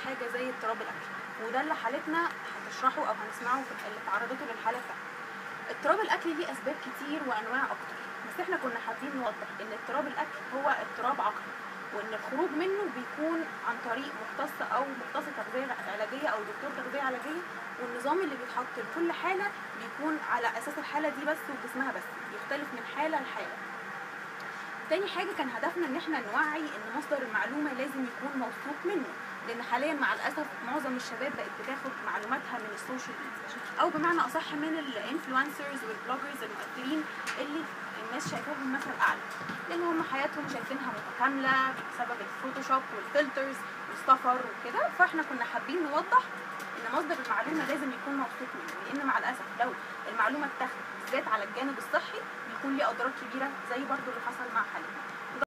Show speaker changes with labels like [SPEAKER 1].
[SPEAKER 1] حاجه زي اضطراب الاكل وده اللي حالتنا هتشرحه او هنسمعه في اللي تعرضته للحاله بتاعتنا اضطراب الاكل ليه اسباب كتير وانواع اكتر بس احنا كنا حابين نوضح ان اضطراب الاكل هو اضطراب عقلي وان الخروج منه بيكون عن طريق مختص او مختص تغذيه علاجيه او دكتور تغذيه علاجيه والنظام اللي بيتحط لكل حاله بيكون على اساس الحاله دي بس وجسمها بس بيختلف من حاله لحاله تاني حاجه كان هدفنا ان احنا نوعي ان مصدر المعلومه لازم يكون موثوق منه لان حاليا مع الاسف معظم الشباب بقت بتاخد معلوماتها من السوشيال ميديا او بمعنى اصح من الانفلونسرز والبلوجرز المؤثرين اللي الناس شايفاهم مثل اعلى لان هم حياتهم شايفينها متكامله بسبب الفوتوشوب والفلترز والسفر وكده فاحنا كنا حابين نوضح ان مصدر المعلومه لازم يكون موثوق منه لان مع الاسف لو المعلومه اتاخدت بالذات على الجانب الصحي بيكون ليه اضرار كبيره زي برضو اللي حصل مع حالتنا